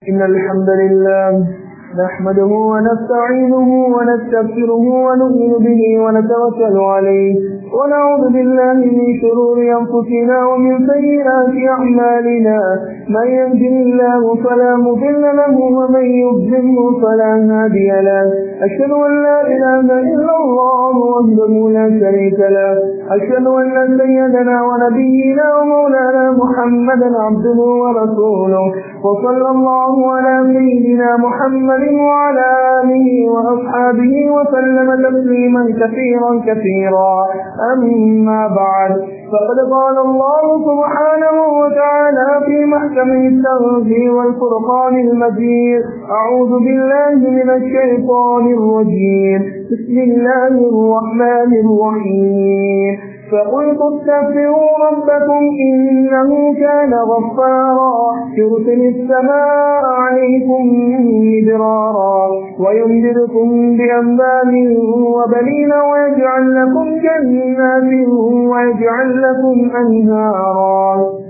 إن الحمد لله نحمده ونستعينه ونستغفره ونؤمن به ونتوكل عليه ونعوذ بالله من شرور أنفسنا ومن سيئات أعمالنا من يهده الله فلا مضل له ومن يضلله فلا هادي له أشهد أن لا إله إلا الله وحده لا شريك له أشهد أن سيدنا ونبينا ومولانا محمدا عبده ورسوله وصلى الله على سيدنا محمد وعلى آله وأصحابه وسلم تسليما كثيرا كثيرا أما بعد فقد قال الله سبحانه وتعالى في محكم التنزيل والفرقان المجيد أعوذ بالله من الشيطان الرجيم بسم الله الرحمن الرحيم فقلت استغفروا ربكم إنه كان غفارا يرسل السماء عليكم مدرارا ويمددكم بأنبال وبنين ويجعل لكم جنات ويجعل لكم أنهارا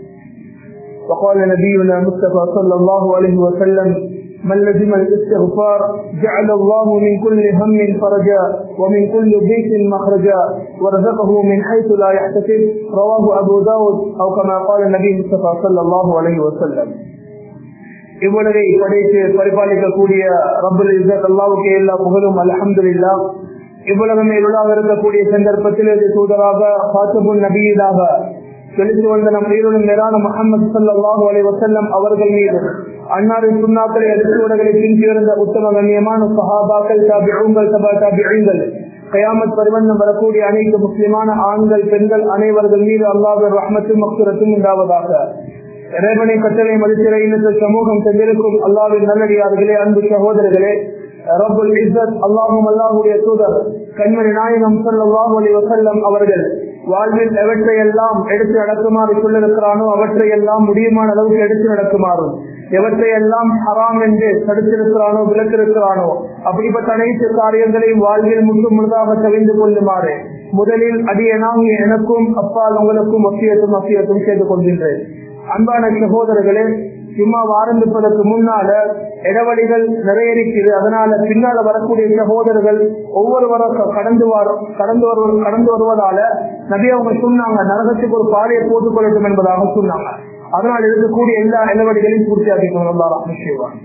وقال نبينا مصطفى صلى الله عليه وسلم من لزم الاستغفار جعل الله من كل هم فرجا ومن كل ضيق مخرجا ورزقه من حيث لا يحتسب رواه أبو داود أو كما قال النبي مصطفى صلى الله عليه وسلم இவ்வுலகை படைத்து பரிபாலிக்கக்கூடிய ரபுல் இசத் அல்லாவுக்கு எல்லா புகழும் அலமதுல்லா இவ்வுலகமே உலாக இருக்கக்கூடிய சந்தர்ப்பத்தில் இது தூதராக பாத்தபுல் நபீதாக செலுத்து வந்த நம் உயிரினும் மேலான முகமது சல்லாஹூ அலை வசல்லம் அவர்கள் மீது அன்னாரின் சுண்ணாக்களை அடுத்துவர்களை பின்திருந்த உத்தம கண்ணியமான சஹாபாக்கள் தாபிகள் சபா தாபிகள் கயாமத் பரிவண்ணம் வரக்கூடிய அனைத்து முஸ்லிமான ஆண்கள் பெண்கள் அனைவர்கள் மீது அல்லாஹ் ரஹமத்தும் மக்சுரத்தும் உண்டாவதாக இறைவனை கட்டளை மதித்திரை இந்த சமூகம் சென்றிருக்கும் அல்லாவின் நல்லடியார்களே அன்பு சகோதரர்களே ரபுல் இசத் அல்லாஹும் அல்லாஹுடைய தூதர் கண்மணி நாயகம் சல்லாஹூ அலி வசல்லம் அவர்கள் வாழ்வில் எவற்றையெல்லாம் எடுத்து நடக்குமாறு சொல்லிருக்கிறானோ அவற்றையெல்லாம் முடியுமான அளவுக்கு எடுத்து நடக்குமாறும் எவற்றையெல்லாம் ஹராம் என்று தடுத்திருக்கிறானோ விளக்கிருக்கிறானோ அப்படிப்பட்ட அனைத்து காரியங்களையும் வாழ்வில் முழு முழுதாக தவிந்து கொள்ளுமாறு முதலில் அடியனாகி எனக்கும் அப்பால் உங்களுக்கும் வசியத்தும் வசியத்தும் செய்து கொள்கின்றேன் அன்பான சகோதரர்களே சும்மா ஆரம்பிப்பதற்கு முன்னால இடைவெளிகள் நிறைய இருக்குது அதனால பின்னால வரக்கூடிய சகோதரர்கள் ஒவ்வொருவரும் கடந்து வரும் கடந்து வரு கடந்து வருவதால நபி அவங்க சொன்னாங்க நரகத்துக்கு ஒரு பாதையை போட்டுக் கொள்ளட்டும் என்பதாக சொன்னாங்க அதனால் இருக்கக்கூடிய எல்லா இடைவெளிகளையும் பூர்த்தியாக்கிக்கணும் நல்லா ரஹ்மன்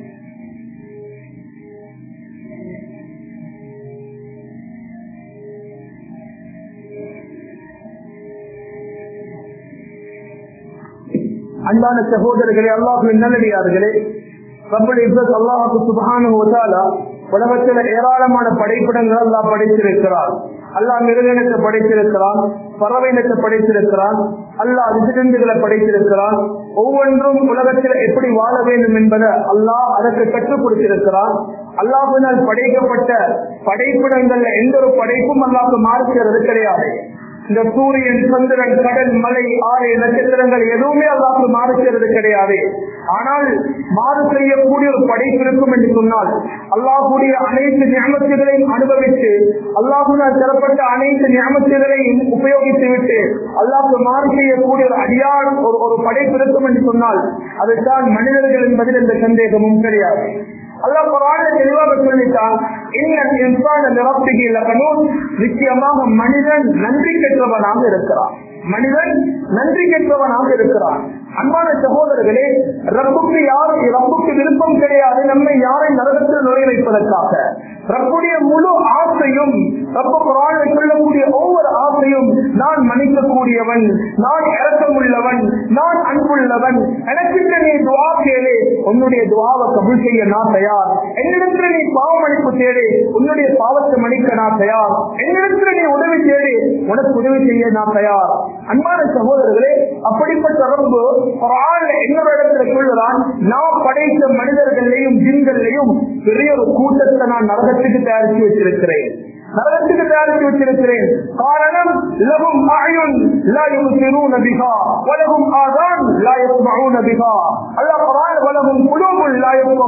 அன்பான சகோதரர்களே அல்லாஹுவின் நல்லடியார்களே ரப்பல் இஸ்ஸத் அல்லாஹுக்கு சுபஹானஹு வ தஆலா உலகத்தில் ஏராளமான படைப்பிடங்கள் அல்லாஹ் படைத்திருக்கிறார் அல்லாஹ் மிருகனத்தை படைத்திருக்கிறான் பறவைனத்தை படைத்திருக்கிறான் அல்லாஹ் விசிடந்துகளை படைத்திருக்கிறான் ஒவ்வொன்றும் உலகத்தில் எப்படி வாழ வேண்டும் என்பதை அல்லாஹ் அதற்கு கற்றுக் கொடுத்திருக்கிறான் அல்லாஹினால் படைக்கப்பட்ட படைப்பிடங்கள்ல எந்த ஒரு படைப்பும் அல்லாஹ்க்கு மாறுகிறது கிடையாது இந்த சூரியன் சந்திரன் கடல் மலை ஆறு நட்சத்திரங்கள் எதுவுமே அல்லாஹ்க்கு மாறு செய்யறது கிடையாது ஆனால் மாறு செய்யக்கூடிய ஒரு படைப்பு இருக்கும் என்று சொன்னால் அல்லாஹுடைய அனைத்து ஞாபகங்களையும் அனுபவித்து அல்லாஹுனால் தரப்பட்ட அனைத்து ஞாபகங்களையும் உபயோகித்து விட்டு அல்லாஹ்க்கு மாறு செய்யக்கூடிய ஒரு அடியார் ஒரு ஒரு படைப்பு இருக்கும் என்று சொன்னால் அதுதான் மனிதர்கள் என்பதில் எந்த சந்தேகமும் கிடையாது அல்லாஹ் குரான தெளிவாக சொல்லிட்டான் இன்னல் இன்சான நிரப்பிக்கு இலக்கணும் நிச்சயமாக மனிதன் நன்றி பெற்றவனாக இருக்கிறான் மனிதன் நன்றி கெட்டவனாக இருக்கிறான் அன்பான சகோதரர்களே ரப்புக்கு யார் ரப்புக்கு விருப்பம் கிடையாது நம்மை யாரை நரகத்தில் நுழை வைப்பதற்காக ரப்புடைய முழு ஆசையும் ரப்ப குரானை சொல்லக்கூடிய ஒவ்வொரு ஆசையும் நான் மன்னிக்கக்கூடியவன் நான் இறக்கமுள்ளவன் நான் அன்புள்ளவன் எனக்கு நீ துவா கேளு உன்னுடைய துவாவை கபுல் செய்ய நான் தயார் என்னிடத்துல நீ பாவ மன்னிப்பு தேடு உன்னுடைய பாவத்தை மன்னிக்க நான் தயார் என்னிடத்துல நீ உதவி தேடு உனக்கு உதவி செய்ய நான் தயார் அன்பான சகோதரர்களே அப்படிப்பட்ட ரப்பு ஒரு ஆள் இன்னொரு இடத்துல சொல்லுறான் நான் படைத்த மனிதர்களையும் ஜின்களையும் பெரிய ஒரு கூட்டத்தை நான் நரகத்துக்கு தயாரித்து வச்சிருக்கிறேன் நரகத்துக்கு தயாரித்து வச்சிருக்கிறேன் காரணம் லகும் ஆயுன் லா யுசிரூன பிஹா வலகும் ஆதான் லா யஸ்மஊன பிஹா அல்லாஹ் குர்ஆன் வலகும் குலூபுல் லா யஃகஹூன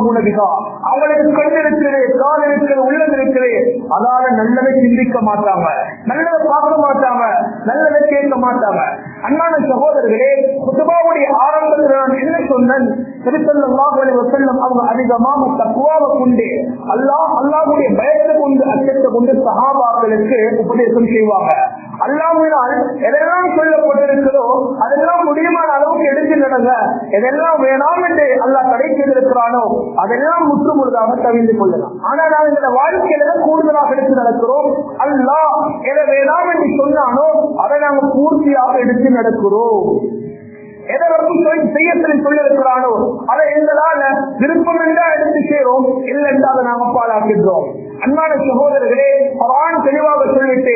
யஸ்மஹூனபிஹா அவங்களுக்கு கண் இருக்கிறது கால் இருக்கிறது உள்ளம் இருக்கிறது அதால நல்லதை சிந்திக்க மாட்டாங்க நல்லதை பார்க்க மாட்டாங்க நல்லதை கேட்க மாட்டாங்க அண்ணான சகோதரர்களே குத்துபாவுடைய ஆரம்பத்தில் நான் என்ன சொன்னேன் திருத்தல்லாஹ் வசல்லம் அவங்க அதிகமாக தக்குவாவை கொண்டு அல்லாஹ் அல்லாஹுடைய பயத்தை கொண்டு அச்சத்தை கொண்டு சகாபாக்களுக்கு உபதேசம் செய்வாங்க அல்லாமினால் எதெல்லாம் சொல்லப்பட்டிருக்கிறதோ அதெல்லாம் முடியுமான அளவுக்கு எடுத்து நடங்க எதெல்லாம் வேணாம் என்று அல்லாஹ் தடை செய்திருக்கிறானோ அதெல்லாம் முற்று முழுதாக தவிர்த்து கொள்ளலாம் ஆனா நான் இந்த வாழ்க்கையில கூடுதலாக எடுத்து நடக்கிறோம் அல்லாஹ் எதை வேணாம் என்று சொன்னானோ அதை நாங்கள் பூர்த்தியாக எடுத்து நடக்கிறோம் எதை வந்து செய்ய சொல்லி சொல்லியிருக்கிறானோ அதை எங்களால விருப்பம் என்றா எடுத்து சேரும் இல்லை என்றால் அதை நாம பாழாக்கின்றோம் அன்பான சகோதரர்களே குரான் தெளிவாக சொல்லிட்டு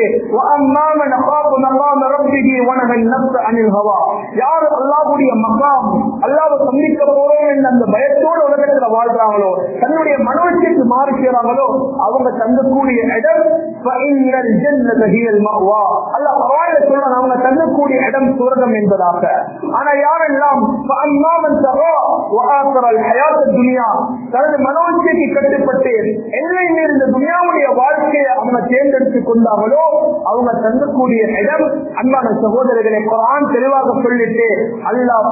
யார் அல்லாஹுடைய மகாம் அல்லாஹ் சந்திக்க போறோம் என்ற அந்த பயத்தோடு உலகத்துல வாழ்றாங்களோ தன்னுடைய மனோச்சைக்கு மாறி செய்றாங்களோ அவங்க தங்கக்கூடிய இடம் அல்லாஹ் குரான்ல சொல்றாங்க அவங்க தங்கக்கூடிய இடம் சுவர்க்கம் என்பதாக ஆனா யாரெல்லாம் தனது மனோச்சைக்கு கட்டுப்பட்டு எல்லை மீறிந்த துனியாவுடைய வாழ்க்கையை அவங்க தேர்ந்தெடுத்துக் கொண்டாங்களோ அவங்க தங்கக்கூடிய இடம் அன்பான சகோதரர்களை குரான் தெளிவாக சொல்லிட்டு அல்லாஹ்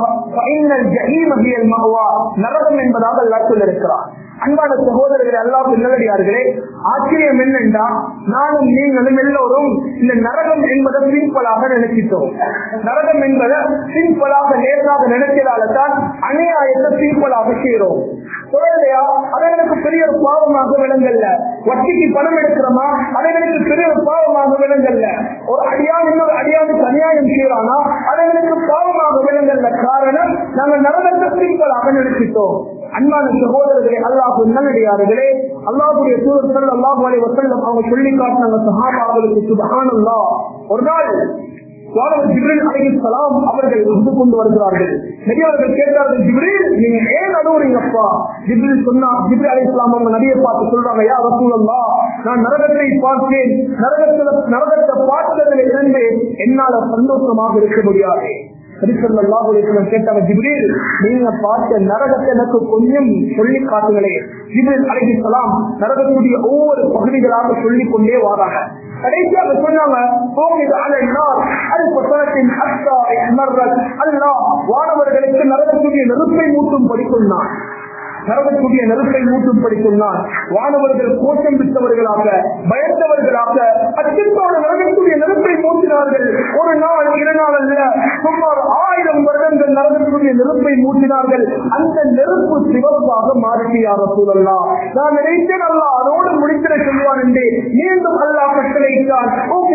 நரகம் என்பதாக அல்லா சொல்லிருக்கிறார் அன்பான சகோதரர்களே அல்லாஹ் நல்லடியார்களே ஆச்சரியம் என்னென்றா நானும் நீங்களும் எல்லோரும் இந்த நரகம் என்பதை சிம்பிளாக நினைச்சிட்டோம் நரகம் என்பதை சிம்பிளாக லேசாக நினைச்சதால தான் அநியாயத்தை சிம்பிளாக செய்யறோம் குழந்தையா அது எனக்கு பெரிய ஒரு பாவமாக விளங்கல்ல வட்டிக்கு பணம் எடுக்கிறோமா அது எனக்கு பெரிய ஒரு பாவமாக விளங்கல்ல ஒரு அடியான் இன்னொரு அடியானுக்கு அநியாயம் செய்யறானா அது எனக்கு பாவமாக விளங்கல்ல காரணம் நாங்கள் நரகத்தை சிம்பிளாக நினைச்சிட்டோம் அன்பான சகோதரர்களே அல்லாஹு நல்லடியார்களே அல்லாஹுடைய தூதர்கள் அல்லாஹு அலை வசல்லம் அவங்க சொல்லி காட்டினாங்க சஹாபாக்களுக்கு சுபஹானல்லா ஒரு நாள் அவர்கள் வந்து கொண்டு வருகிறார்கள் நபியவர்கள் கேட்டார்கள் ஜிப்ரீல் நீங்க ஏன் அழுவுறீங்கப்பா ஜிப்ரில் சொன்னா ஜிப்ரி அலி இஸ்லாம் அவங்க நபியை பார்த்து சொல்றாங்க யா ரசூலல்லா நான் நரகத்தை பார்த்தேன் நரகத்துல நரகத்தை பார்த்ததில் இருந்து என்னால சந்தோஷமாக இருக்க முடியாது கேட்டாங்க ஜிப்ரீல் நீங்க பார்த்த நரகத்தை எனக்கு கொஞ்சம் சொல்லி காட்டுங்களே ஜிப்ரீல் அலைஹிஸ்ஸலாம் நரகத்துடைய ஒவ்வொரு பகுதிகளாக சொல்லிக் கொண்டே வராங்க கடைசியாக சொன்னாங்க அல்லாஹ் வானவர்களுக்கு நரகத்துடைய நெருப்பை மூட்டும் படிக்கொண்டான் நரகக்கூடிய நெருப்பை மூட்டும்படி சொன்னான் வானவர்கள் கோஷம் விட்டவர்களாக பயந்தவர்களாக அச்சத்தோடு நரகக்கூடிய நெருப்பை மூட்டினார்கள் ஒரு நாள் இரு நாள் அல்ல சுமார் ஆயிரம் வருடங்கள் நரகக்கூடிய நெருப்பை மூட்டினார்கள் அந்த நெருப்பு சிவப்பாக மாற்றியார சூழல்லாம் நான் நினைத்தேன் அல்லா அதோடு முடித்திட சொல்வான் என்று மீண்டும் அல்லாஹ் கட்டளையிட்டான்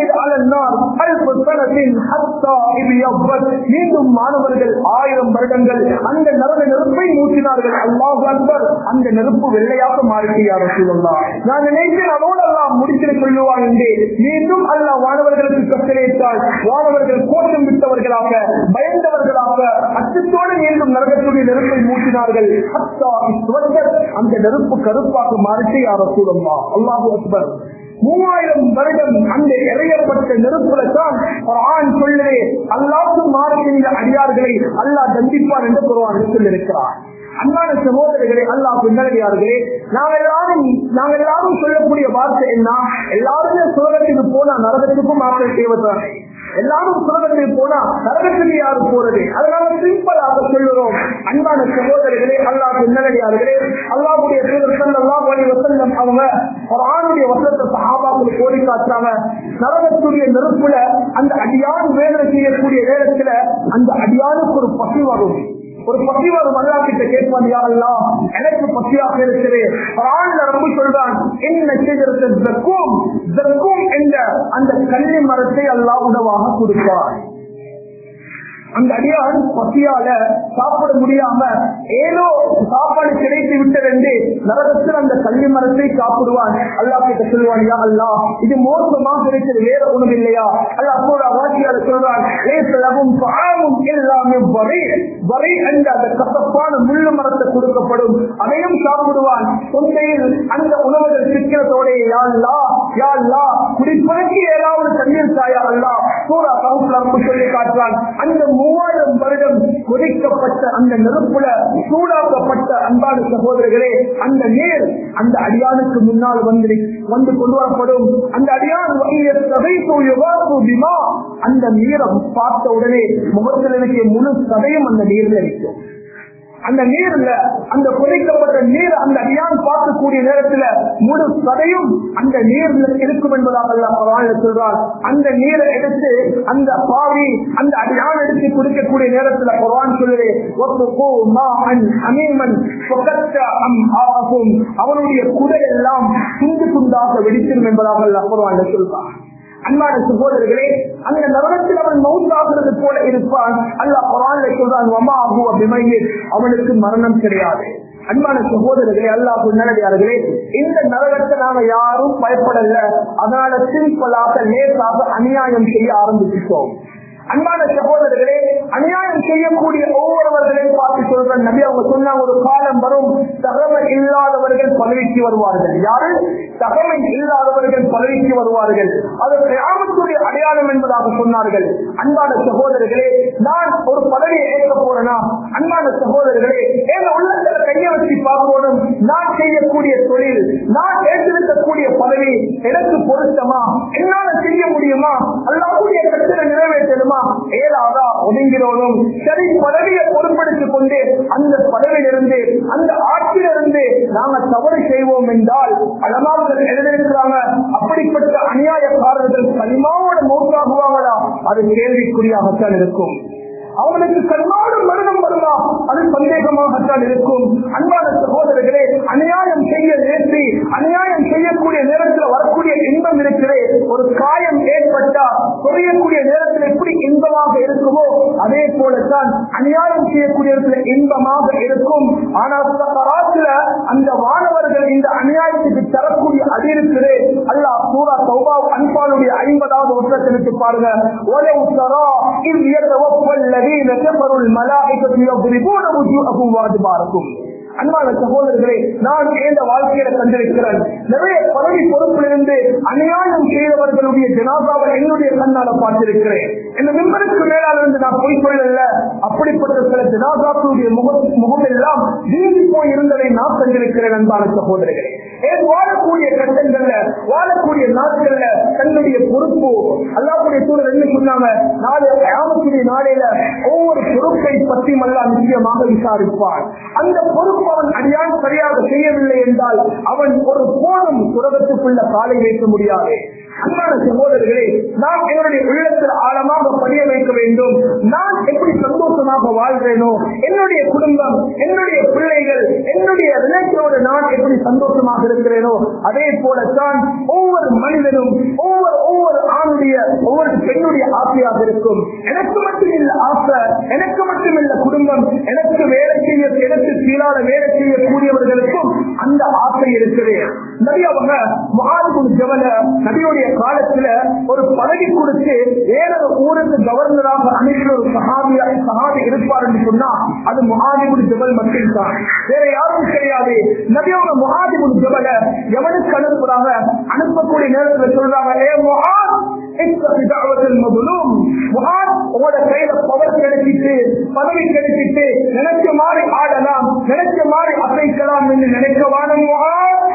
மீண்டும் மாணவர்கள் ஆயிரம் வருடங்கள் அந்த நரக நெருப்பை மூட்டினார்கள் அல்லாஹ் அக்பர் அந்த நெருப்பு வெள்ளையாக மாறியார் சொல்லலாம் நான் நினைத்தேன் அதோடு எல்லாம் முடித்திட சொல்லுவான் என்று மீண்டும் அல்ல வானவர்களுக்கு கட்டளையிட்டால் வானவர்கள் கோஷம் விட்டவர்களாக பயந்தவர்களாக அச்சத்தோடு மீண்டும் நரகத்துடைய நெருப்பை மூட்டினார்கள் அந்த நெருப்பு கருப்பாக மாறிட்டு யார சூழல்லா அல்லாஹு அக்பர் மூவாயிரம் வருடம் அந்த எறையப்பட்ட நெருப்புல தான் ஆண் சொல்லுவே அல்லாவுக்கு மாறி செய்த அடியார்களை அல்லாஹ் தண்டிப்பார் என்று குருவான் சொல்லியிருக்கிறார் அன்பான சகோதரர்களே அல்லாஹ் பின்னடியார்களே நாங்கள் எல்லாரும் நாங்கள் எல்லாரும் சொல்லக்கூடிய வார்த்தை என்ன எல்லாருமே சுலகத்துக்கு போனா நரகத்துக்கும் மாற்றம் செய்வதுதான் எல்லாரும் சுலகத்துக்கு போனா நரகத்துக்கு யாரு போறது அதனால சிம்பிளாக சொல்லுறோம் அன்பான சகோதரர்களே அல்லாஹ் பின்னடியார்களே அல்லாஹுடைய தூதர்கள் அல்லாஹ் வழி வசல்லம் அவங்க ஒரு ஆணுடைய வசத்தை சகாபாக்கள் கோடி காட்டுறாங்க நரகத்துடைய நெருப்புல அந்த அடியான் வேதனை செய்யக்கூடிய நேரத்துல அந்த அடியானுக்கு ஒரு பசி வரும் ஒரு பசி வரும் அல்லா கிட்ட கேட்பான் யாரெல்லாம் எனக்கு பசியாக இருக்குது ஆண்ல ரொம்ப சொல்றான் என்ன செய்கிறது ஜக்கும் ஜக்கும் என்ற அந்த கல்வி மரத்தை அல்லா உணவாக கொடுப்பார் அந்த அடியான் பசியால சாப்பிட முடியாம ஏதோ சாப்பாடு கிடைத்து விட்டது என்று நரகத்தில் அந்த கள்ளி மரத்தை சாப்பிடுவான் அல்லாஹ் கிட்ட சொல்லுவான் யா அல்லாஹ் இது மோசமாக இருக்கிறது வேற ஒண்ணும் இல்லையா அல்லாஹ் அப்போது வாக்கியால சொல்றான் லேசலவும் பாவம் எல்லாமே வரை வரை என்ற அந்த கசப்பான முள்ளு மரத்தை கொடுக்கப்படும் அதையும் சாப்பிடுவான் தொண்டையில் அந்த உணவுகள் சிக்கிறதோட யா அல்லா யா அல்லா குடிப்பதற்கு ஏதாவது தண்ணீர் தாயா அல்லா சூரா கவுன்சிலர் சொல்லி காட்டுறான் அந்த மூவாயிரம் வருடம் கொதிக்கப்பட்ட அந்த நெருப்புல சூடாக்கப்பட்ட அன்பான சகோதரர்களே அந்த நீர் அந்த அடியானுக்கு முன்னால் வந்து வந்து கொண்டு வரப்படும் அந்த அடியான் வகைய சதை பிமா அந்த நீரை பார்த்த உடனே முகத்தில் எனக்கு முழு சதையும் அந்த நீர்ல நிற்கும் அந்த நீர்ல அந்த குறைக்கப்பட்ட நீர் அந்த அடியான் பார்க்கக்கூடிய நேரத்துல முழு சதையும் அந்த நீர்ல இருக்கும் என்பதாக அல்லாஹ் குர்ஆன்ல சொல்றார் அந்த நீரை எடுத்து அந்த பாவி அந்த அடியான் எடுத்து குடிக்கக்கூடிய நேரத்துல குர்ஆன் சொல்லுது "வத்துகு மாஅன் ஹமீமன் ஃபகத்த அம்ஹாஅகும்." அவனுடைய குடல் எல்லாம் துண்டு துண்டாக வெடித்திரும் என்பதாக அல்லாஹ் குர்ஆன்ல சொல்றார் அன்பான சகோதரர்களே அந்த நரகத்தில் அவன் மவுத்தாகிறது போல இருப்பான் அல்லாஹ் குரான்ல சொல்றான் வமா அபு அபிமையில் அவனுக்கு மரணம் கிடையாது அன்பான சகோதரர்களே அல்லாஹ் நல்லடியார்களே இந்த நரகத்தை நாம யாரும் பயப்படல அதனால சிம்பிளாக லேசாக அநியாயம் செய்ய ஆரம்பிச்சிட்டோம் அன்பான சகோதரர்களே அநியாயம் செய்யக்கூடிய ஒவ்வொருவர்களையும் பார்த்து சொல்ற நபி அவங்க சொன்னாங்க ஒரு காலம் வரும் தகவல் இல்லாதவர்கள் பதவிக்கு வருவார்கள் யாரு தகவல் இல்லாதவர்கள் பதவிக்கு வருவார்கள் அது கிராமத்துடைய அடையாளம் என்பதாக சொன்னார்கள் அன்பான சகோதரர்களே நான் ஒரு பதவியை ஏற்க போறேனா அன்பான சகோதரர்களே எங்க உள்ளத்துல கைய வச்சு பார்க்கணும் நான் செய்யக்கூடிய தொழில் நான் ஏற்றிருக்கக்கூடிய பதவி எனக்கு பொருத்தமா என்னால செய்ய முடியுமா அல்லாவுடைய கட்டளை நிறைவேற்றணுமா ஏழாதா ஒதுங்கிறோனும் சரி பதவியை பொறுப்படுத்திக் கொண்டு அந்த பதவியிலிருந்து அந்த ஆட்சியிலிருந்து நாங்க தவறு செய்வோம் என்றால் அலமாக்கள் எழுதியிருக்கிறாங்க அப்படிப்பட்ட அநியாயக்காரர்கள் கனிமாவோட மௌத்தாகுவாங்களா அது கேள்விக்குறியாகத்தான் இருக்கும் அவனுக்கு கண்ணோடு மரணம் வருமா அது சந்தேகமாகத்தான் இருக்கும் அன்பான சகோதரர்களே அநியாயம் செய்ய நேர்த்தி அநியாயம் செய்யக்கூடிய நேரத்தில் வரக்கூடிய இன்பம் இருக்கிறே ஒரு காயம் ஏற்பட்டா குறையக்கூடிய நேரத்தில் எப்படி இன்பமாக இருக்குமோ அதே போலத்தான் அநியாயம் செய்யக்கூடிய இடத்துல இன்பமாக இருக்கும் ஆனால் சக்கராத்துல அந்த மாணவர்கள் இந்த அநியாயத்துக்கு தரக்கூடிய அது இருக்கிறே அல்லாஹ் சூரா சௌபா அன்பாளுடைய ஐம்பதாவது வருஷத்திற்கு பாருங்க ஒரே உத்தரா இவ் الذين كفروا الملائكة يضربون وجوههم وأدبارهم அன்பான சகோதரர்களே நான் இந்த வாழ்க்கையில கண்டிருக்கிறேன் நிறைய பதவி பொறுப்பிலிருந்து அநியாயம் செய்தவர்களுடைய ஜனாதாவை என்னுடைய கண்ணால பார்த்திருக்கிறேன் இந்த மிம்பருக்கு மேலால இருந்து நான் போய் சொல்லல அப்படிப்பட்ட சில ஜனாதாக்களுடைய முகம் முகம் எல்லாம் வீங்கி போய் இருந்ததை நான் கண்டிருக்கிறேன் அன்பான சகோதரர்களே ஏன் வாழக்கூடிய கட்டங்கள்ல வாழக்கூடிய நாட்கள்ல தன்னுடைய பொறுப்பு அல்லாவுடைய சூழல் என்ன சொன்னாங்க நாளை கிராமத்துடைய நாளையில ஒவ்வொரு பொறுப்பை பற்றி மல்லா நிச்சயமாக விசாரிப்பார் அந்த பொறுப்பு அவன் அடியான் சரியாக செய்யவில்லை என்றால் அவன் ஒரு போதும் சுரகத்துக்குள்ள காலை வைக்க முடியாது அன்பான சகோதரர்களே நாம் என்னுடைய உள்ளத்தில் ஆழமாக பதிய வைக்க வேண்டும் நான் எப்படி சந்தோஷமாக வாழ்கிறேனோ என்னுடைய குடும்பம் என்னுடைய பிள்ளைகள் என்னுடைய ரிலேஷனோடு நான் எப்படி சந்தோஷமாக இருக்கிறேனோ அதே போலத்தான் ஒவ்வொரு மனிதனும் ஒவ்வொரு ஒவ்வொரு ஆணுடைய ஒவ்வொரு பெண்ணுடைய ஆசையாக இருக்கும் எனக்கு மட்டும் இல்ல ஆசை எனக்கு மட்டும் இல்ல குடும்பம் எனக்கு வேலை செய்ய எனக்கு கீழான வேலை செய்யக்கூடியவர்களுக்கும் அந்த ஆசை இருக்குது நபி அவங்க மகாதிபுன் ஜவல நபியுடைய காலத்துல ஒரு பதவி கொடுத்து வேற ஊருக்கு கவர்னராக அனுப்பின ஒரு சகாபியா சகாபி இருப்பார் என்று சொன்னா அது மகாதிபுன் ஜபல் மட்டும் தான் வேற யாரும் கிடையாது நபியோட மகாதிபுன் ஜபல எவனுக்கு அனுப்புறாங்க அனுப்பக்கூடிய நேரத்தில் சொல்றாங்க ஏ மொஹாத் உங்களோட கையில பவர் கிடைச்சிட்டு பதவி கிடைச்சிட்டு நினைச்ச மாதிரி ஆடலாம் நினைச்ச மாதிரி அசைக்கலாம் என்று நினைக்க வானமுகா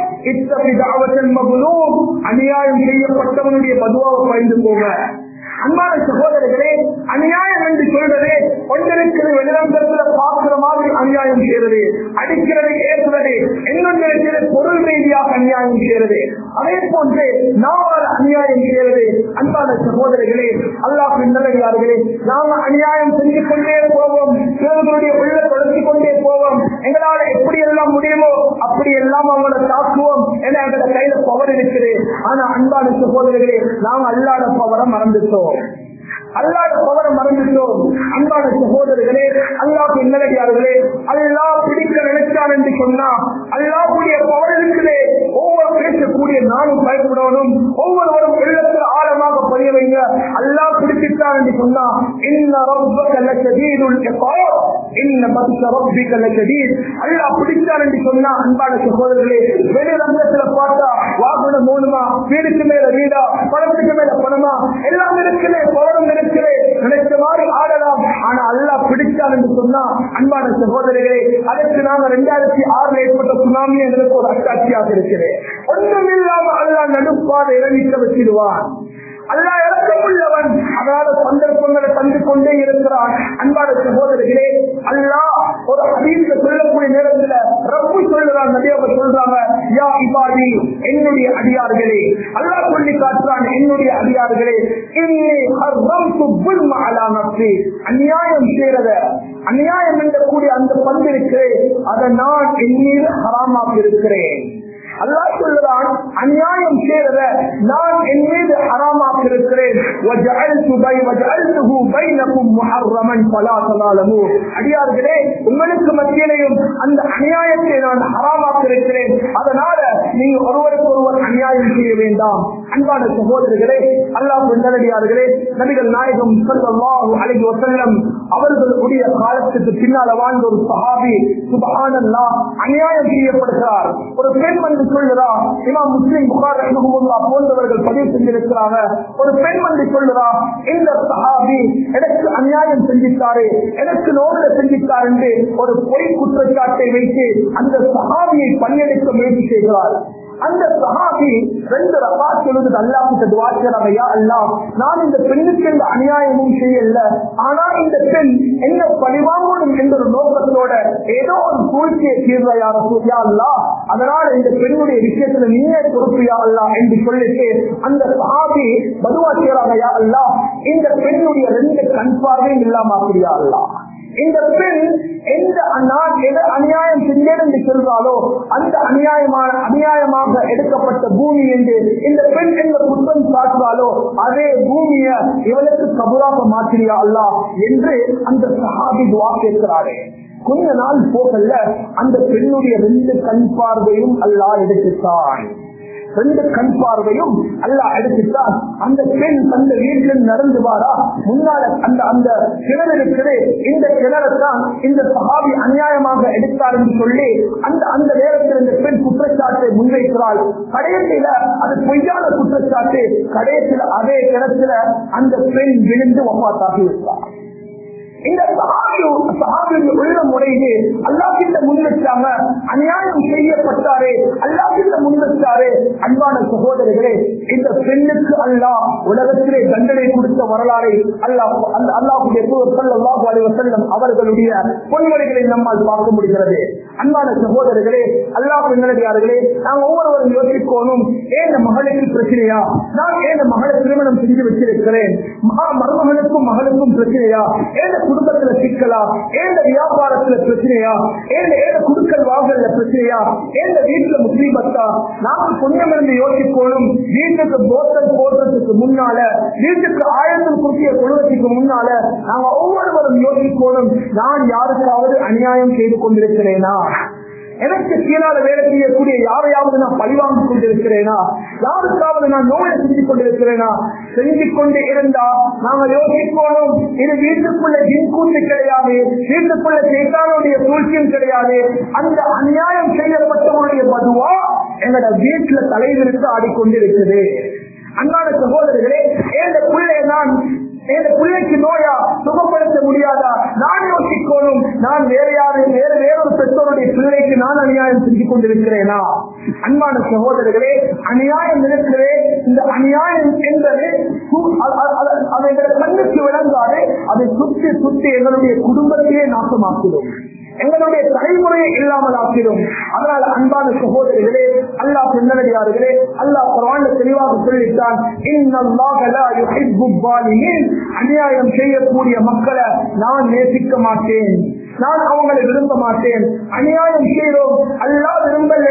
அநியாயம் செய்யப்பட்டவனுடைய பதுவாவை பயந்து போக அன்பான சகோதரர்களே அநியாயம் என்று சொல்றது ஒன்றிற்கு வெளிநம்பரத்துல பார்க்கிற மாதிரி அநியாயம் செய்யறது அடிக்கிறது ஏற்றுறது இன்னொன்று பொருள் ரீதியாக அநியாயம் செய்யறது அதே போன்று நாவல் அநியாயம் செய்யறது அன்பான சகோதரர்களே அல்லாஹ் நல்லே நாம அநியாயம் செஞ்சு கொண்டே போவோம் சிலர்களுடைய உள்ள தொடர்ந்து கொண்டே போவோம் எங்களால எப்படி எல்லாம் முடியுமோ அப்படி எல்லாம் அவங்கள தாக்குவோம் என எங்களோட கையில பவர் இருக்குது ஆனா அன்பான சகோதரர்களே நாம அல்லாத பவரை மறந்துட்டோம் அல்லாத பவரை மறந்துட்டோம் அன்பான சகோதரர்களே அல்லாஹ் நல்லடியார்களே அல்லாஹ் பிடிக்க நினைச்சான் என்று சொன்னா அல்லாஹ்வுடைய பவர் இருக்குதே ஒவ்வொரு பேசக்கூடிய நானும் பயப்படணும் ஒவ்வொருவரும் உள்ளத்தில் ஆழமாக பதிய வைங்க அல்லாஹ் பிடிச்சிட்டான் என்று சொன்னா இன்ன ரப்பக லஷதீதுல் இகாப் இன்ன பத்ஷ ரப்பிக லஷதீத் அல்லாஹ் பிடிச்சான் என்று சொன்னா அன்பான சகோதரர்களே வெளிரங்கத்துல பார்த்தா வாகனம் மூலமா வீடுக்கு மேல வீடா பணத்துக்கு மேல பணமா எல்லாம் இருக்குது பவரும் இருக்குது நினைச்ச மாதிரி ஆடலாம் ஆனா அல்லாஹ் பிடிச்சான் என்று சொன்னா அன்பான சகோதரர்களே அதற்கு நாங்க ரெண்டாயிரத்தி ஆறுல ஏற்பட்ட சுனாமி எங்களுக்கு ஒரு அட்டாட்சியாக இருக்கிறேன் ஒன்றும் இல்லாம அல்லாஹ் நடுப்பாதை இறங்கிக்க வச்சிடுவான் அல்லாஹ் இறக்கமுள்ளவன் அதனால சந்தர்ப்பங்களை தந்து கொண்டே இருக்கிறான் அன்பான சகோதரர்களே அல்லாஹ் ஒரு ஹதீஸ்ல சொல்லக்கூடிய நேரத்துல ரப்பு சொல்லுறான் நபியாக சொல்றாங்க யா இபாதி என்னுடைய அடியார்களே அல்லாஹ் சொல்லி காட்டுறான் என்னுடைய அடியார்களே இன்னி ஹர்ரம்து புல்ம அலா நஃப்ஸி அநியாயம் செய்யறத அநியாயம் என்ற கூடிய அந்த பந்து இருக்கிறே அதை நான் என் மீது ஹராமாக்கி இருக்கிறேன் அல்லாஹ் சொல்லுறான் அநியாயம் செய்யறத நான் என் மீது ஹராமாக்க இருக்கிறேன் وَجَعَلْتُ بَيْ وَجَعَلْتُهُ بَيْنَكُمْ مُحَرَّمًا فَلَا تَظَالَمُوا அடியார்களே உங்களுக்கு மத்தியிலையும் அந்த அநியாயத்தை நான் ஹராமாக்க இருக்கிறேன் அதனால நீங்க ஒருவருக்கு ஒருவர் அநியாயம் செய்ய வேண்டாம் அன்பான சகோதரர்களே அல்லாஹ் நல்லடியார்களே நபிகள் நாயகம் ஸல்லல்லாஹு அலைஹி வஸல்லம் அவர்களுடைய காலத்துக்கு பின்னால வாழ்ந்த ஒரு சஹாபி சுபஹானல்லாஹ் அநியாயம் செய்யப்படுகிறார் ஒரு பெண் வந்து சொல்லுறா இமாம் முஸ்லிம் புகார் ரஹ்மஹுல்லாஹ் போன்றவர்கள் பதிவு செஞ்சிருக்கிறாங்க ஒரு பெண் வந்து சொல்லுறா இந்த சஹாபி எனக்கு அநியாயம் செஞ்சிட்டாரு எனக்கு நோக்க செஞ்சிட்டார் என்று ஒரு பொய் குற்றச்சாட்டை வைத்து அந்த சஹாபியை பணியெடுக்க முயற்சி செய்கிறார் அந்த சஹாபி ரெண்டு ரபா சொல்லுது அல்லாஹ் கிட்ட துவா செய்றாங்க யா அல்லாஹ் நான் இந்த பெண்ணுக்கு எந்த அநியாயமும் செய்யல ஆனா இந்த பெண் என்ன பழிவாங்கணும் என்ற ஒரு நோக்கத்தோட ஏதோ ஒரு சூழ்ச்சியை தீர்வ யார யா அல்லாஹ் அதனால இந்த பெண்ணுடைய விஷயத்துல நீயே பொறுப்பு யா அல்லாஹ் என்று சொல்லிட்டு அந்த சஹாபி பதுவா செய்றாங்க யா அல்லாஹ் இந்த பெண்ணுடைய ரெண்டு கண் பார்வையும் இல்லாம அப்படியா அல்லாஹ் இந்த பெண் எந்த நான் எதை அநியாயம் செஞ்சேன் என்று சொல்றாலோ அந்த அநியாயமான அநியாயமாக எடுக்கப்பட்ட பூமி என்று இந்த பெண் எந்த குற்றம் சாட்டுறாலோ அதே பூமிய இவளுக்கு கபுராக மாற்றியா அல்லா என்று அந்த சஹாபி துவா கேட்கிறாரே கொஞ்ச நாள் போகல அந்த பெண்ணுடைய ரெண்டு கண் பார்வையும் அல்லா எடுத்துத்தான் ரெண்டு கண் பார்வையும் அல்லா எடுத்துட்டான் அந்த பெண் தந்த வீட்டில் நடந்து வாரா முன்னால அந்த அந்த கிணறு இருக்குது இந்த கிணறத்தான் இந்த சஹாபி அநியாயமாக எடுத்தார் என்று சொல்லி அந்த அந்த நேரத்தில் இந்த பெண் குற்றச்சாட்டை முன்வைக்கிறாள் கடைசியில அது பொய்யான குற்றச்சாட்டு கடைசியில் அதே கிணத்துல அந்த பெண் விழுந்து ஒப்பாத்தாகி விட்டார் இந்த சஹாபியுடைய உள்ள முறையிலே அல்லாஹிட்ட முன் வச்சாங்க அநியாயம் செய்யப்பட்டாரே அல்லாஹிட்ட முன் வச்சாரே அன்பான சகோதரர்களே இந்த பெண்ணுக்கு அல்லாஹ் உலகத்திலே தண்டனை கொடுத்த வரலாறை அல்லாஹ் அந்த அல்லாஹுடைய அல்லாஹு அலைவசல்லம் அவர்களுடைய பொன்மொழிகளை நம்மால் பார்க்க முடிகிறது அன்பான சகோதரர்களே அல்லாஹ் பெண்களே நாங்க ஒவ்வொருவரும் யோசிக்கணும் ஏன் இந்த மகளுக்கு பிரச்சனையா நான் ஏன் இந்த மகளை திருமணம் செஞ்சு வச்சிருக்கிறேன் மகா மருமகனுக்கும் மகளுக்கும் பிரச்சனையா ஏன் குடும்பத்துல சிக்கலா ஏன் வியாபாரத்துல பிரச்சனையா ஏன் ஏன் குடுக்கல் வாங்கல பிரச்சனையா ஏன் வீட்டுல முஸ்லீமத்தா நாம கொஞ்சம் இருந்து யோசிக்கணும் வீட்டுக்கு போத்தல் போடுறதுக்கு முன்னால வீட்டுக்கு ஆயிரத்தும் குறுக்கிய கொள்வதற்கு முன்னால நாங்க ஒவ்வொருவரும் யோசிக்கணும் நான் யாருக்காவது அநியாயம் செய்து கொண்டிருக்கிறேனா எனக்கு கீழால வேலை செய்யக்கூடிய யாரையாவது நான் பழிவாங்கி கொண்டிருக்கிறேனா யாருக்காவது நான் நோயை செஞ்சு கொண்டிருக்கிறேனா செஞ்சு கொண்டு இருந்தா நாங்க யோசிக்கணும் இது வீட்டுக்குள்ள ஜின்கூட்டு கிடையாது வீட்டுக்குள்ள சேத்தானுடைய சூழ்ச்சியும் கிடையாது அந்த அநியாயம் செய்யப்பட்டவருடைய பதுவா எங்களோட வீட்டுல தலைவிரித்து ஆடிக்கொண்டிருக்குது அன்றாட சகோதரர்களே ஏந்த பிள்ளை நான் இந்த பிள்ளைக்கு நோயா சுகப்படுத்த முடியாதா நான் யோசிக்கணும் நான் வேற யாரு வேற வேறொரு பெற்றோருடைய பிள்ளைக்கு நான் அநியாயம் செஞ்சு கொண்டிருக்கிறேனா அன்பான சகோதரர்களே அநியாயம் இருக்கிறே இந்த அநியாயம் என்பது அதை கண்ணுக்கு விளங்காது அதை சுற்றி சுற்றி எங்களுடைய குடும்பத்தையே நாசமாக்கிடும் எங்களுடைய தலைமுறையை இல்லாமல் ஆக்கிடும் அதனால் அன்பான சகோதரிகளே அல்லாஹ் பின்னடியார்களே அல்லாஹ் குரான் தெளிவாக சொல்லிட்டான் அநியாயம் செய்யக்கூடிய மக்களை நான் நேசிக்க மாட்டேன் நான் அவங்களை விரும்ப மாட்டேன் அநியாயம் செய்கிறோம் அல்லா விரும்பல் என்று சொன்ன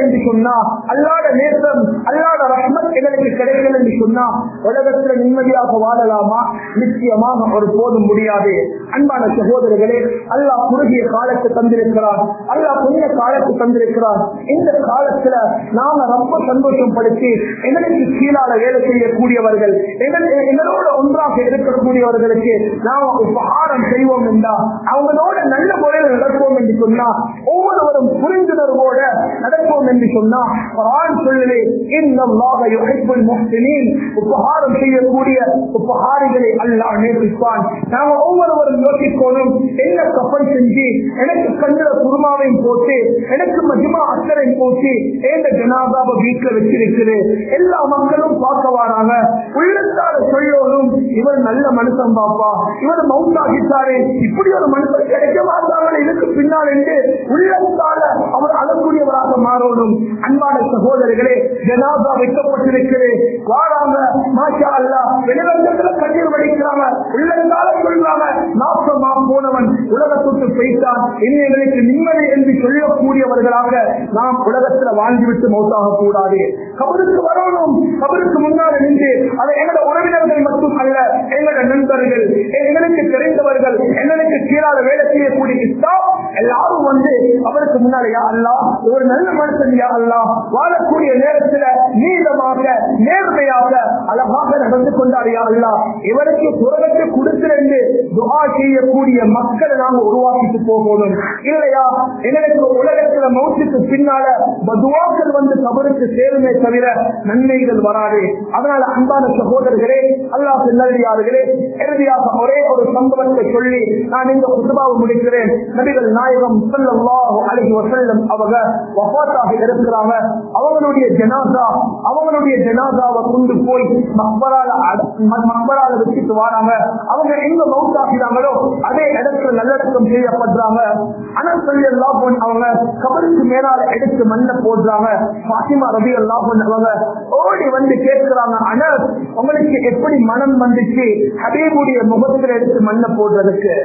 சொன்னா அல்லாத நேசம் அல்லாத ரஹ்மத் எங்களுக்கு கிடைக்கல என்று சொன்னா உலகத்துல நிம்மதியாக வாழலாமா நிச்சயமாக ஒரு போதும் முடியாது அன்பான சகோதரர்களே அல்லாஹ் குறுகிய காலத்தை தந்திருக்கிறார் அல்லாஹ் புண்ணிய காலத்தை தந்திருக்கிறார் இந்த காலத்துல நாம ரொம்ப சந்தோஷப்படுத்தி எங்களுக்கு கீழால வேலை செய்யக்கூடியவர்கள் எங்கள் எங்களோட ஒன்றாக இருக்கக்கூடியவர்களுக்கு நாம உபகாரம் செய்வோம் என்றா அவங்களோட நல்ல முறையில் நடப்போம் என்று சொன்னா ஒவ்வொருவரும் புரிந்துணர்வோட நடப்போம் என்று சொன்னா குர்ஆன் சொல்லுது இன்னல்லாஹ யுஹிப்புல் முஹ்சினீன் உபகாரம் செய்யக்கூடிய உபகாரிகளை அல்லாஹ் நேசிப்பான் நாம ஒவ்வொருவரும் யோசிக்கணும் என்ன கப்பல் செஞ்சு எனக்கு கண்ணுல குருமாவையும் போட்டு எனக்கு மஜ்மா அத்தரையும் போட்டு ஏந்த ஜனாதாவை வீட்டுல வச்சிருக்குது எல்லா மக்களும் பார்க்க வராங்க உள்ளத்தால சொல்லணும் இவர் நல்ல மனுஷன் பாப்பா இவர் மவுத்தாகிட்டாரு இப்படி ஒரு மனுஷன் கிடைக்க மாட்டாங்க இதுக்கு பின்னால் என்று உள்ளத்தால அவர் அழக்கூடியவராக மாறணும் அன்பான சகோதரர்களே ஜனாதா வைக்கப்பட்டிருக்கிறது வாராங்க மாஷா அல்லா வெளிரங்கத்துல கண்ணீர் வடிக்கிறாங்க உள்ளத்தால சொல்றாங்க நாசமா போனவன் உலகத்துக்கு போய்த்தான் இனி எங்களுக்கு நிம்மதி என்று சொல்லக்கூடியவர்களாக நாம் உலகத்துல வாழ்ந்துவிட்டு மௌத்தாக கூடாது கபருக்கு வரணும் கபருக்கு முன்னாடி நின்று அதை எங்களோட உறவினர்கள் மட்டும் அல்ல எங்களோட நண்பர்கள் எங்களுக்கு தெரிந்தவர்கள் எங்களுக்கு கீழாக வேலை செய்யக்கூடிய இஸ்லாம் எல்லாரும் வந்து அவருக்கு முன்னாடி யா அல்லா ஒரு நல்ல மனுஷன் யா அல்லா வாழக்கூடிய நேரத்துல நீளமாக நேர்மையாக அழகாக நடந்து கொண்டார் யா அல்லா இவருக்கு புறகத்தை கொடுத்திருந்து துவா செய்யக்கூடிய மக்களை நாங்க உருவாக்கிட்டு போகணும் இல்லையா எங்களுக்கு உலகத்துல மௌத்துக்கு பின்னால பதுவாக்கள் வந்து கபருக்கு சேருமே தவிர நன்மைகள் வராது அதனால அன்பான சகோதரர்களே அல்லாஹ் நல்லடியார்களே இறுதியாக ஒரே ஒரு சம்பவத்தை சொல்லி நான் இந்த குத்துபாவை முடிக்கிறேன் நபிகள் நாயகம் ஸல்லல்லாஹு அலைஹி வஸல்லம் அவங்க வஃபாத்தாக இருக்கிறாங்க அவங்களுடைய ஜனாசா அவங்களுடைய ஜனாசாவை கொண்டு போய் மக்பரால அட- ம- மக்பரால வச்சுட்டு வராங்க அவங்க எங்க மவுத்தாகிறாங்களோ அதே இடத்துல நல்லடக்கம் செய்யப்படுறாங்க அனல் சொல்லி எல்லாம் அவங்க கபருக்கு மேலால எடுத்து மண்ணை போடுறாங்க பாத்திமா ரபி எல்லாம் அவங்க ஓடி வந்து கேட்கிறாங்க அனல் உங்களுக்கு எப்படி மனம் வந்துச்சு ஹபீபுடைய முகத்துல எடுத்து மண்ணை போடுறதுக்கு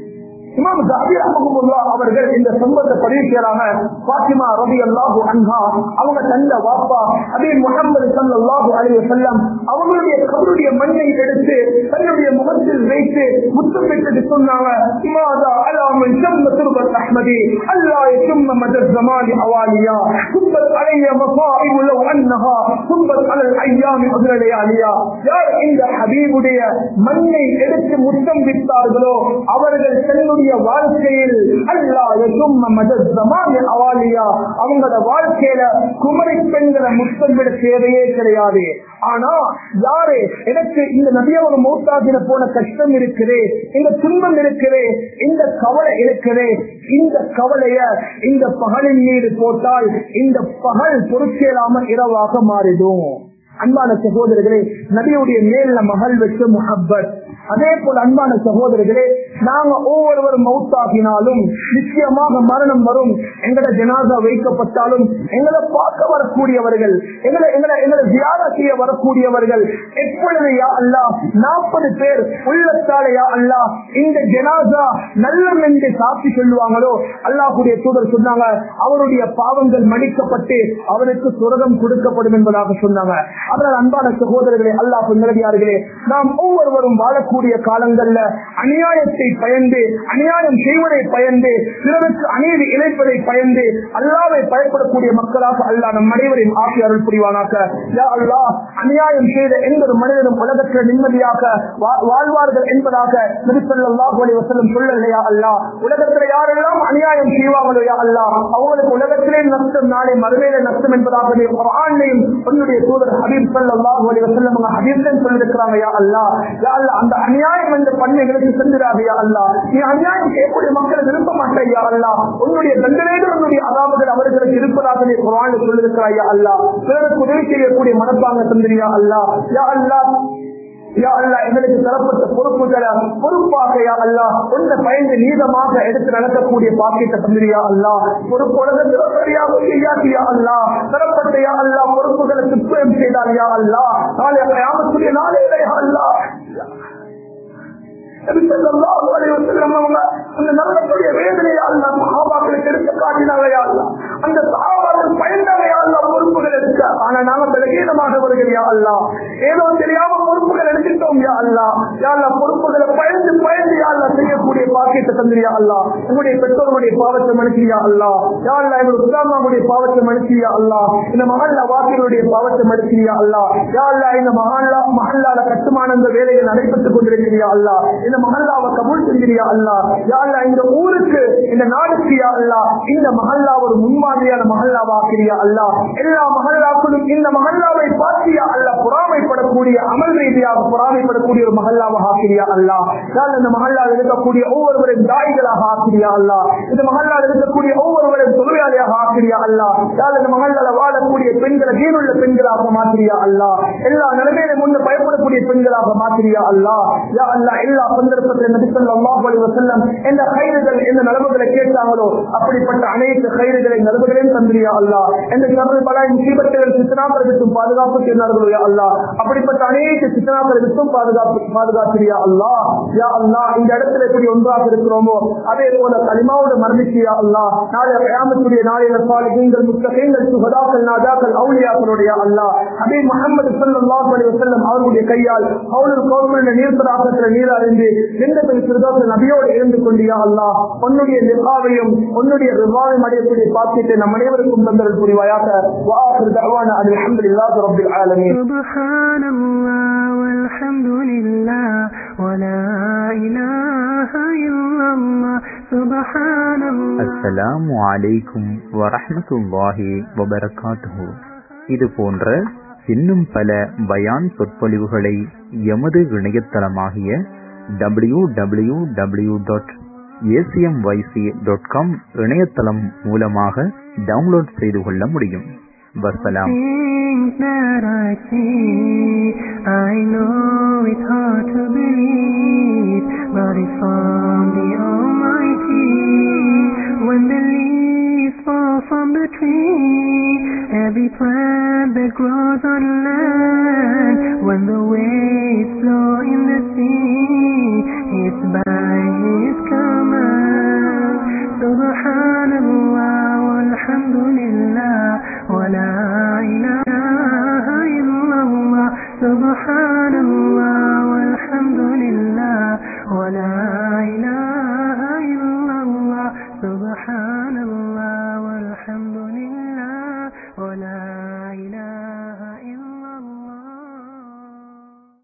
இமாம் ஜாபி ரஹ்மத்துல்லாஹ் அவர்கள் இந்த சம்பவத்தை பதிவு செய்யறாங்க பாத்திமா ரபி அல்லாஹு அன்ஹா அவங்க தந்த வாப்பா அதே முகமது ஸல்லல்லாஹு அலைஹி வஸல்லம் அவங்களுடைய கபருடைய மண்ணை எடுத்து தன்னுடைய முகத்தில் வைத்து முத்தமிட்டு சொன்னாங்க மாதா அலா من شم تربة أحمدي ألا يشم مدى الزمان أواليا صبت علي مصائب لو أنها صبت على الأيام عذر لياليا யார் இந்த ஹபீபுடைய மண்ணை எடுத்து முத்தம் விட்டார்களோ அவர்கள் தன்னுடைய வாழ்க்கையில் அல்லா யசும்ம மதத் ஜமான் அவாலியா அவங்களோட வாழ்க்கையில குமரி பெண்களை முத்தம் விட தேவையே கிடையாது ஆனா யாரு எனக்கு இந்த நபியோட மௌத்தாகின போன கஷ்டம் இருக்குது இந்த துன்பம் இருக்குது இந்த கவலை இருக்குது இந்த கவலைய இந்த பகலின் மீது போட்டால் இந்த பகல் பொறுக்கேலாம இரவாக மாறிடும் அன்பான சகோதரர்களே நபியுடைய மேல மகள் வச்ச முஹப்பத் அதே போல அன்பான சகோதரர்களே நாங்க ஒவ்வொருவரும் மௌத்தாகினாலும் நிச்சயமாக மரணம் வரும் எங்கட ஜனாதா வைக்கப்பட்டாலும் எங்களை பார்க்க வரக்கூடியவர்கள் எங்களை எங்களை எங்களை தியானா செய்ய வரக்கூடியவர்கள் எப்பொழுது யா அல்லா நாற்பது பேர் உள்ளத்தாலே யா அல்லா இந்த ஜனாதா நல்லம் என்று சாட்சி சொல்லுவாங்களோ அல்லாஹுடைய தூதர் சொன்னாங்க அவருடைய பாவங்கள் மன்னிக்கப்பட்டு அவருக்கு சுரகம் கொடுக்கப்படும் என்பதாக சொன்னாங்க அதனால் அன்பான சகோதரர்களே அல்லாஹ் நிலவியார்களே நாம் ஒவ்வொருவரும் வாழக்கூடிய காலங்கள்ல அநியாயத்தை பயந்து அநியாயம் செய்வதை பயந்து பிறருக்கு அநீதி இழைப்பதை பயந்து அல்லாவை பயப்படக்கூடிய மக்களாக அல்லாஹ் நம் அனைவரையும் ஆட்சி அருள் புரிவானாக யா அல்லாஹ் அநியாயம் செய்த எந்த ஒரு மனிதனும் உலகத்தில் நிம்மதியாக வா- வாழ்வார்கள் என்பதாக நபிசல்லாஹு அலைஹி வஸல்லம் சொல்லலையா அல்லாஹ் உலகத்தில் யாரெல்லாம் அநியாயம் செய்வாங்களோ யா அல்லாஹ் அவங்களுக்கு உலகத்திலே நஷ்டம் நாளை மறுமையில நஷ்டம் என்பதாக நீ குர்ஆனிலையும் உன்னுடைய தூதர் ஹபீப் ஸல்லல்லாஹு அலைஹி வஸல்லம் அவங்க ஹபீப்தான் சொல்லியிருக்கிறாங்க யா அல்லாஹ் யா அல்லாஹ் அந்த அநியாயம் என்ற பண்புகளுக்கு சென்றாக யா அல்லாஹ் நீ அநியாயம் செய்யக்கூடிய மக்களை விரும்ப மாட்டாய் யா அல்லாஹ் உன்னுடைய தண்டனைகள் உன்னுடைய அதாபுகள் அவர்களுக்கு இருப்பதாக நீ குர்ஆனில் சொல்லியிருக்கிறாய் யா அல்லாஹ் பிறருக்கு உதவி செய்யக்கூடிய மனப்பாங்க தந்திரியா அல்லாஹ் யா அல்லாஹ் யா அல்லாஹ் எங்களுக்கு தரப்பட்ட பொறுப்புகளை பொறுப்பாக யா அல்லாஹ் உன்னை பயந்து நீதமாக எடுத்து நடக்கக்கூடிய பாக்கியத்தை தந்திரியா அல்லாஹ் பொறுப்போட சரியாக செய்யாது யா அல்லாஹ் தரப்பட்ட யா அல்லாஹ் பொறுப்புகளை சுத்தம் செய்தால் யா அல்லாஹ் நாளை கயாமத்துடைய நாளே யா அல்லாஹ் நபி ஸல்லல்லாஹு அலைஹி வஸல்லம் அவங்க அந்த நரகத்துடைய வேதனையை அல்லாஹ் சஹாபாக்களுக்கு எடுத்து காட்டினாங்க யா அல்லாஹ் அந்த சஹாபாக்கள் பயந்தாங்க யா அல்லாஹ் ஆனா நாங்க பலகீனமானவர்கள் யா அல்லா ஏதோ தெரியாம பொறுப்புகள் எடுத்துட்டோம் யா அல்லா யா அல்லா பொறுப்புகளை பயந்து பயந்து யா அல்லா செய்யக்கூடிய பாக்கியத்தை தந்திரியா அல்லா உங்களுடைய பெற்றோர்களுடைய பாவத்தை மனுஷியா அல்லா யா அல்லா எங்களுடைய உதாரணங்களுடைய பாவத்தை மனுஷியா அல்லா இந்த மகல்லா வாக்கியங்களுடைய பாவத்தை மனுஷியா அல்லா யா அல்லா இந்த மகல்லா மகல்லால கட்டுமான இந்த வேலையை நடைபெற்றுக் கொண்டிருக்கிறியா அல்லா இந்த மகல்லாவை கபூல் செஞ்சிரியா அல்லா யா அல்லா இந்த ஊருக்கு இந்த நாடுக்கு யா அல்லா இந்த மகல்லா ஒரு முன்மாதிரியான மகல்லாவா ஆக்கிறியா அல்லா எல்லா மகல்லாக்களும் இந்த மகல்லாவை பார்த்தியா அல்ல பொறாமைப்படக்கூடிய அமல் ரீதியாக பொறாமைப்படக்கூடிய ஒரு மகல்லாவாக ஆக்கிறியா அல்லா யா அல்லா, இந்த மகல்லாவில் இருக்கக்கூடிய ஒவ்வொருவரின் தாய்களாக ஆக்கிறியா அல்லா இந்த மகல்லாவில் இருக்கக்கூடிய ஒவ்வொருவரின் தொழிலாளியாக ஆக்கிறியா அல்லா யா அல்லா, இந்த மகல்லால வாழக்கூடிய பெண்களை கீழுள்ள பெண்களாக மாத்திரியா அல்லா எல்லா நிலைமையிலும் முன்ன பயப்படக்கூடிய பெண்களாக மாத்திரியா அல்லா யா அல்லா எல்லா சந்தர்ப்பத்தில் நபிசல் அல்லாஹ் அலி வசல்லம் எந்த கைதுகள் எந்த நலவுகளை கேட்டாங்களோ அப்படிப்பட்ட அனைத்து கைதுகளை நலவுகளையும் தந்திரியா அல்லா எந்த சர்வ பலாய் முசீபத்துகள் சித்தனாக்களை விட்டும் பாதுகாப்பு செய்தார்களோ யா அல்லா அப்படிப்பட்ட அனைத்து சித்தனாக்களை விட்டும் பாதுகாப்பு பாதுகாத்திரியா அல்லா யா அல்லா இந்த இடத்துல எப்படி ஒன்றாக இருக்கிறோமோ அதே போல களிமாவோடு மரணிச்சியா அல்லா நாளை கயாமத்துடைய நாளையில சாலிகள் முத்தகைங்கள் சுகதாக்கள் நாதாக்கள் அவுளியாக்களுடைய அல்லா அதே முகமது ஸல்லல்லாஹு அலைஹி வஸல்லம் அவர்களுடைய கையால் அவளுக்கு கௌரவ நீர்த்தராக்கத்தில் நீர் அறிந்து எந்த சிறுதாக்கள் நபியோடு இருந்து கொண்டியா அல்லா உன்னுடைய நிர்வாவையும் உன்னுடைய ரிவாவையும் அடையக்கூடிய பாக்கியத்தை நம் அனைவருக்கும் தந்தல் புரிவாயாக வாஹிர் தஅவானா அல்ஹம்துலில்லாஹி ரப்பில் ஆலமீன் سبحان الله والحمد لله ولا إله إلا الله سبحان الله அஸ்ஸலாமு அலைக்கும் வரஹ்மத்துல்லாஹி வபரகாத்துஹு இது போன்ற இன்னும் பல பயான் சொற்பொழிவுகளை எமது இணையதளமாகிய W W W dot ACMYC dot com இணையதளம் மூலமாக டவுன்லோட் செய்து கொள்ள முடியும் வசலாம் Things that I see, I know it's hard to believe, but it's from the Almighty. When the leaves fall from the tree, every plant that grows on land, when the waves flow in the sea, it's by His command. Subhanallah walhamdulillah wa la ilaha illallah. Subhanallah walhamdulillah wa la ilaha